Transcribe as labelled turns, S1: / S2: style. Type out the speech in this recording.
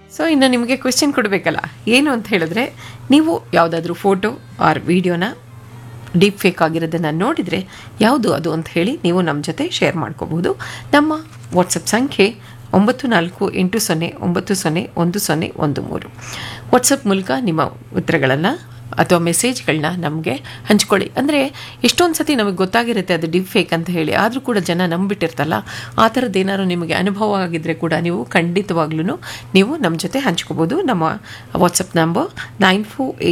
S1: so ಇನ್ನು ನಿಮಗೆ question ಕೊಡಬೇಕಲ್ಲ ಏನು ಅಂತ ಹೇಳಿದ್ರೆ ನೀವು ಯಾವುದಾದ್ರೂ ಫೋಟೋ ಆರ್ ವಿಡಿಯೋನ ಡೀಪ್ ಫೇಕ್ ಆಗಿರೋದನ್ನು ನೋಡಿದರೆ ಯಾವುದು ಅದು ಅಂತ ಹೇಳಿ ನೀವು ನಮ್ಮ ಜೊತೆ ಶೇರ್ ಮಾಡ್ಕೋಬಹುದು ನಮ್ಮ ವಾಟ್ಸಪ್ ಸಂಖ್ಯೆ ಒಂಬತ್ತು ನಾಲ್ಕು ಎಂಟು ಸೊನ್ನೆ ಒಂಬತ್ತು ಸೊನ್ನೆ ಒಂದು ಸೊನ್ನೆ ಒಂದು ಮೂರು ವಾಟ್ಸಪ್ ಮೂಲಕ ನಿಮ್ಮ ಉತ್ತರಗಳನ್ನು ಅಥವಾ ಮೆಸೇಜ್ಗಳನ್ನ ನಮಗೆ ಹಂಚ್ಕೊಳ್ಳಿ ಅಂದರೆ ಎಷ್ಟೊಂದು ಸತಿ ನಮಗೆ ಗೊತ್ತಾಗಿರುತ್ತೆ ಅದು ಡಿಪ್ ಫೇಕ್ ಅಂತ ಹೇಳಿ ಆದರೂ ಕೂಡ ಜನ ನಂಬಿಟ್ಟಿರ್ತಲ್ಲ ಆ ಥರದ್ದು ಏನಾದ್ರು ನಿಮಗೆ ಅನುಭವ ಆಗಿದ್ದರೆ ಕೂಡ ನೀವು ಖಂಡಿತವಾಗ್ಲೂ ನೀವು ನಮ್ಮ ಜೊತೆ ಹಂಚ್ಕೋಬೋದು ನಮ್ಮ ವಾಟ್ಸಪ್ ನಂಬರ್ ನೈನ್ ಫೋ